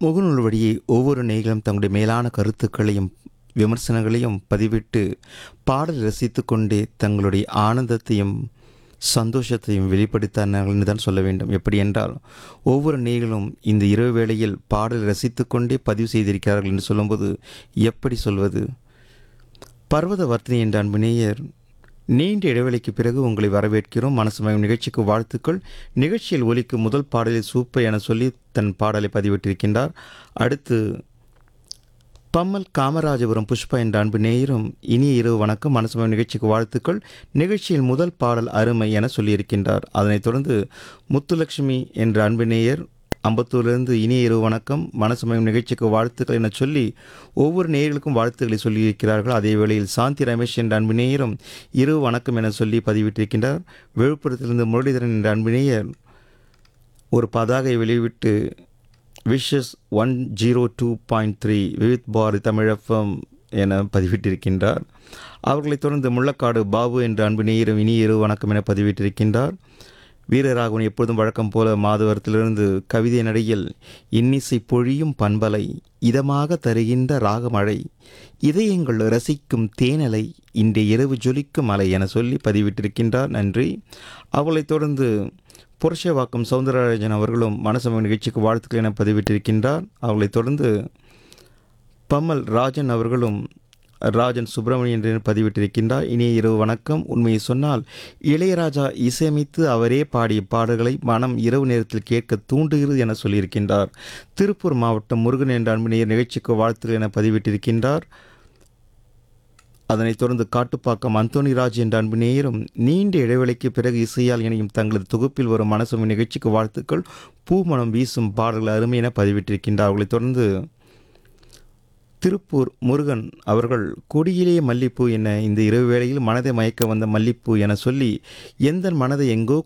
முகநூல் வழியே ஒவ்வொரு நேயர்களும் தங்களுடைய மேலான கருத்துக்களையும் விமர்சனங்களையும் பதிவிட்டு பாடல் ரசித்து கொண்டே தங்களுடைய ஆனந்தத்தையும் சந்தோஷத்தையும் வெளிப்படுத்தினார்கள் என்று தான் சொல்ல வேண்டும் எப்படி என்றால் ஒவ்வொரு நேயர்களும் இந்த இரவு வேளையில் பாடல் ரசித்து கொண்டே பதிவு செய்திருக்கிறார்கள் என்று சொல்லும்போது எப்படி சொல்வது பர்வத வர்த்தினி என்ற அன்பு நேயர் நீண்ட இடைவெளிக்கு பிறகு உங்களை வரவேற்கிறோம் மனசுமயம் நிகழ்ச்சிக்கு வாழ்த்துக்கள் நிகழ்ச்சியில் ஒலிக்கும் முதல் பாடலில் சூப்பர் என சொல்லி தன் பாடலை பதிவிட்டிருக்கின்றார் அடுத்து பம்மல் காமராஜபுரம் புஷ்பா என்ற அன்பு நேயரும் இனிய இரவு வணக்கம் மனசுமயம் நிகழ்ச்சிக்கு வாழ்த்துக்கள் நிகழ்ச்சியில் முதல் பாடல் அருமை என சொல்லியிருக்கின்றார் அதனைத் தொடர்ந்து முத்துலட்சுமி என்ற அன்பு நேயர் அம்பத்தூரிலிருந்து இனிய இரவு வணக்கம் மனசுமயம் நிகழ்ச்சிக்கு வாழ்த்துக்கள் என சொல்லி ஒவ்வொரு நேயர்களுக்கும் வாழ்த்துக்களை சொல்லியிருக்கிறார்கள் அதே வேளையில் சாந்தி ரமேஷ் என்ற அன்பு நேயரும் இரவு வணக்கம் என சொல்லி பதிவிட்டிருக்கின்றார் விழுப்புரத்திலிருந்து முரளிதரன் என்ற அன்பு நேயர் ஒரு பதாகை வெளியிட்டு wishes one zero two point three Vividh Bharati தமிழப்பம் என பதிவிட்டிருக்கின்றார் அவர்களைத் தொடர்ந்து முள்ளக்காடு பாபு என்ற அன்பு நேயரும் இனிய இரவு வணக்கம் என பதிவிட்டிருக்கின்றார் வீரராகவன் எப்பொழுதும் வழக்கம் போல மாதவரத்திலிருந்து கவிதை நடையில் இன்னிசை பொழியும் பண்பலை இதமாக தருகின்ற ராகமழை இதயங்கள் ரசிக்கும் தேனலை இன்றைய இரவு ஜொலிக்கும் அலை என சொல்லி பதிவிட்டிருக்கின்றார் நன்றி அவளைத் தொடர்ந்து புரட்சவாக்கம் சவுந்தரராஜன் அவர்களும் மனசமய நிகழ்ச்சிக்கு வாழ்த்துக்கள் என பதிவிட்டிருக்கின்றார் அவளைத் தொடர்ந்து பம்மல் ராஜன் அவர்களும் ராஜன் சுப்பிரமணியன் என்று பதிவிட்டிருக்கின்றார் இனிய இரவு வணக்கம் உண்மையை சொன்னால் இளையராஜா இசையமைத்து அவரே பாடிய பாடல்களை மனம் இரவு நேரத்தில் கேட்க தூண்டுகிறது என சொல்லியிருக்கின்றார் திருப்பூர் மாவட்டம் முருகன் என்ற அன்பினையர் நிகழ்ச்சிக்கு வாழ்த்துக்கள் என பதிவிட்டிருக்கின்றார் அதனைத் தொடர்ந்து காட்டுப்பாக்கம் அந்தோணிராஜ் என்ற அன்பு நேயரும் நீண்ட இடைவெளிக்கு பிறகு இசையால் இணையும் தங்களது தொகுப்பில் வரும் மனசும் நிகழ்ச்சிக்கு வாழ்த்துக்கள் பூமணம் வீசும் பாடல்கள் அருமை என பதிவிட்டிருக்கின்றார் அவர்களைத் தொடர்ந்து திருப்பூர் முருகன் அவர்கள் கொடியிலே மல்லிப்பூ என இந்த இரவு வேளையில் மனதை மயக்க வந்த மல்லிப்பூ என சொல்லி எந்த மனதை எங்கோ